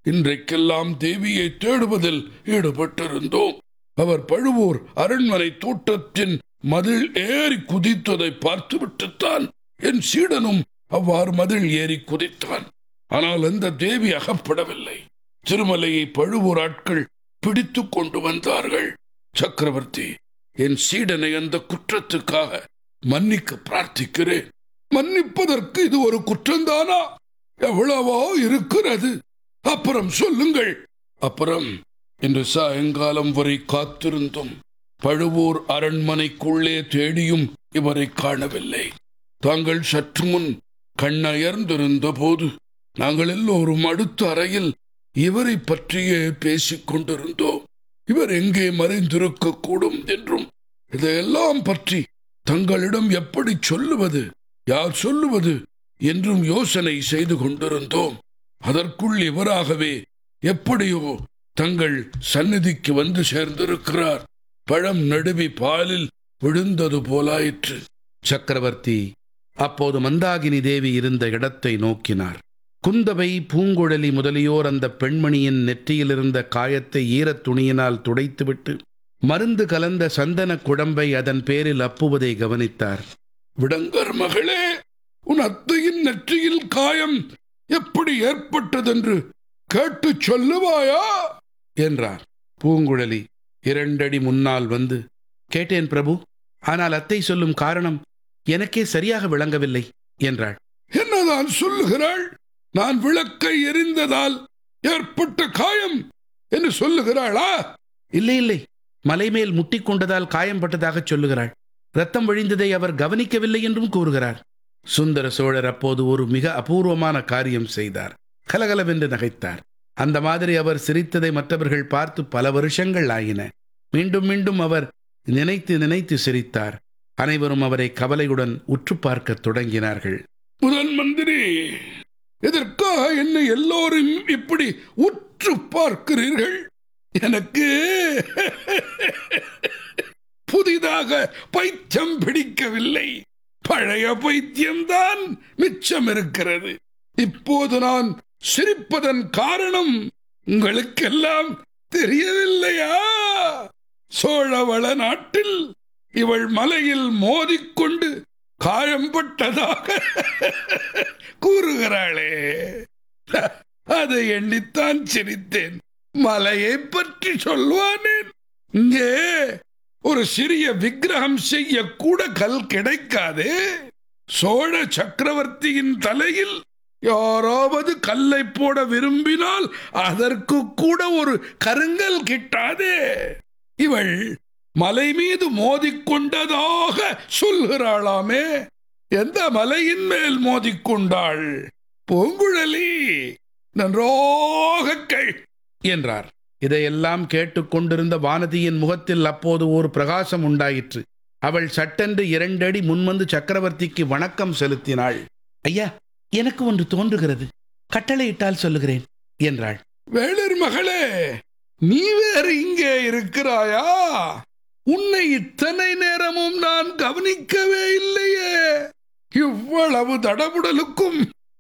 இன்றைக்கெல்லாம் தேவியை தேடுவதில் ஈடுபட்டிருந்தோம் அவர் பழுவூர் அரண்மனை தோட்டத்தின் மதில் ஏறி குதித்ததை பார்த்துவிட்டுத்தான் என் சீடனும் அவ்வாறு மதில் ஏறி குதித்தான் ஆனால் அந்த தேவி அகப்படவில்லை திருமலையை பழுவூர் ஆட்கள் பிடித்து கொண்டு வந்தார்கள் சக்கரவர்த்தி என் சீடனை அந்த குற்றத்துக்காக மன்னிக்க பிரார்த்திக்கிறேன் மன்னிப்பதற்கு இது ஒரு குற்றம்தானா எவ்வளவோ இருக்கிறது அப்புறம் சொல்லுங்கள் அப்புறம் இன்று சாயங்காலம் வரை காத்திருந்தும் பழுவூர் அரண்மனைக்குள்ளே தேடியும் இவரை காணவில்லை தாங்கள் சற்று முன் கண்ணயர்ந்திருந்த போது நாங்கள் எல்லோரும் அடுத்த அறையில் இவரை பற்றியே பேசிக் கொண்டிருந்தோம் இவர் எங்கே மறைந்திருக்க கூடும் என்றும் இதையெல்லாம் பற்றி தங்களிடம் எப்படி சொல்லுவது யார் சொல்லுவது என்றும் யோசனை செய்து கொண்டிருந்தோம் அதற்குள் இவராகவே எப்படியோ தங்கள் சந்நிதிக்கு வந்து சேர்ந்திருக்கிறார் பழம் நடுவி பாலில் விழுந்தது போலாயிற்று சக்கரவர்த்தி அப்போது மந்தாகினி தேவி இருந்த இடத்தை நோக்கினார் குந்தவை பூங்குழலி முதலியோர் அந்த பெண்மணியின் நெற்றியில் இருந்த காயத்தை ஈரத் துணியினால் துடைத்துவிட்டு மருந்து கலந்த சந்தன குழம்பை அதன் பேரில் அப்புவதை கவனித்தார் விடங்கர் மகளே உன் அத்தையின் நெற்றியில் காயம் எப்படி ஏற்பட்டதென்று கேட்டு சொல்லுவாயா என்றார் பூங்குழலி இரண்டடி முன்னால் வந்து கேட்டேன் பிரபு ஆனால் அத்தை சொல்லும் காரணம் எனக்கே சரியாக விளங்கவில்லை என்றாள் என்னதான் சொல்லுகிறாள் நான் விளக்கை எரிந்ததால் ஏற்பட்ட காயம் என்று சொல்லுகிறாளா இல்லை இல்லை மலைமேல் முட்டிக்கொண்டதால் காயம்பட்டதாகச் சொல்லுகிறாள் ரத்தம் வழிந்ததை அவர் கவனிக்கவில்லை என்றும் கூறுகிறார் சுந்தர சோழர் அப்போது ஒரு மிக அபூர்வமான காரியம் செய்தார் கலகலவென்று நகைத்தார் அந்த மாதிரி அவர் சிரித்ததை மற்றவர்கள் பார்த்து பல வருஷங்கள் ஆயின மீண்டும் மீண்டும் அவர் நினைத்து நினைத்து சிரித்தார் அனைவரும் அவரை கவலையுடன் உற்று பார்க்கத் தொடங்கினார்கள் முதன் மந்திரி எதற்காக என்னை எல்லோரும் இப்படி உற்று பார்க்கிறீர்கள் எனக்கு புதிதாக பைத்தியம் பிடிக்கவில்லை பழைய பைத்தியம்தான் மிச்சம் இருக்கிறது இப்போது நான் சிரிப்பதன் காரணம் உங்களுக்கெல்லாம் தெரியவில்லையா சோழவள நாட்டில் இவள் மலையில் மோதிக்கொண்டு காயம்பட்டதாக கூறுகிறாளே அதை எண்ணித்தான் சிரித்தேன் மலையை பற்றி சொல்வானேன் இங்கே ஒரு சிறிய விக்கிரகம் செய்ய கூட கல் கிடைக்காதே சோழ சக்கரவர்த்தியின் தலையில் யாராவது கல்லை போட விரும்பினால் அதற்கு கூட ஒரு கருங்கல் கிட்டாதே இவள் மலை மீது மோதிக்கொண்டதாக சொல்கிறாளாமே எந்த மலையின் மேல் மோதிக்கொண்டாள் பூங்குழலி நன்றாக கை என்றார் இதையெல்லாம் கேட்டுக்கொண்டிருந்த வானதியின் முகத்தில் அப்போது ஒரு பிரகாசம் உண்டாயிற்று அவள் சட்டென்று இரண்டடி முன்வந்து சக்கரவர்த்திக்கு வணக்கம் செலுத்தினாள் ஐயா எனக்கு ஒன்று தோன்றுகிறது கட்டளையிட்டால் சொல்லுகிறேன் என்றாள் வேளர் மகளே நீ வேறு இங்கே இருக்கிறாயா உன்னை இத்தனை நேரமும் நான் கவனிக்கவே இல்லையே இவ்வளவு தடபுடலுக்கும்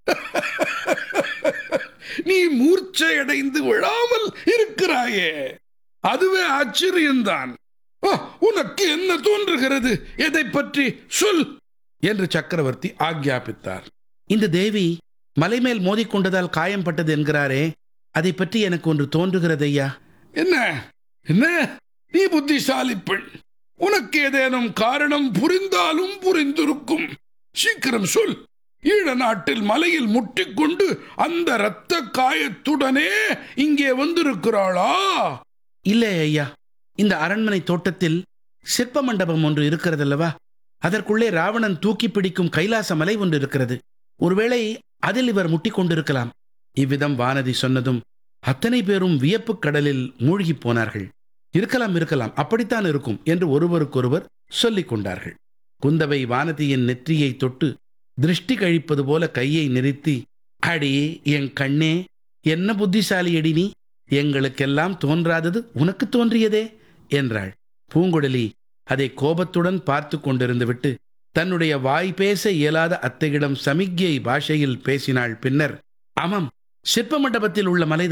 நீ மூர்ச்சையடைந்து விழாமல் இருக்கிறாயே அதுவே ஆச்சரியம்தான் ஆ, உனக்கு என்ன தோன்றுகிறது எதை பற்றி சொல் என்று சக்கரவர்த்தி ஆக்ஞாபித்தார் இந்த தேவி மலைமேல் மோதிக்கொண்டதால் காயம்பட்டது என்கிறாரே அதை பற்றி எனக்கு ஒன்று தோன்றுகிறது ஐயா என்ன என்ன நீ புத்திசாலி பெண் உனக்கு ஏதேனும் காரணம் புரிந்தாலும் புரிந்திருக்கும் சீக்கிரம் சொல் ஈழ நாட்டில் மலையில் முட்டிக்கொண்டு அந்த இரத்த காயத்துடனே இங்கே வந்திருக்கிறாளா இல்லை ஐயா இந்த அரண்மனை தோட்டத்தில் சிற்ப மண்டபம் ஒன்று இருக்கிறதல்லவா அதற்குள்ளே ராவணன் தூக்கி பிடிக்கும் கைலாச மலை ஒன்று இருக்கிறது ஒருவேளை அதில் இவர் முட்டிக் கொண்டிருக்கலாம் இவ்விதம் வானதி சொன்னதும் அத்தனை பேரும் வியப்புக் கடலில் மூழ்கிப் போனார்கள் இருக்கலாம் இருக்கலாம் அப்படித்தான் இருக்கும் என்று ஒருவருக்கொருவர் சொல்லிக் கொண்டார்கள் குந்தவை வானதியின் நெற்றியை தொட்டு திருஷ்டி கழிப்பது போல கையை நிறுத்தி அடி என் கண்ணே என்ன புத்திசாலியடி நீ எங்களுக்கெல்லாம் தோன்றாதது உனக்கு தோன்றியதே என்றாள் பூங்குழலி அதை கோபத்துடன் பார்த்து கொண்டிருந்து விட்டு தன்னுடைய வாய் பேச இயலாத அத்தையிடம் சமிக்ஞை பாஷையில் பேசினாள் பின்னர் ஆமாம் சிற்ப மண்டபத்தில் உள்ள மலைதான்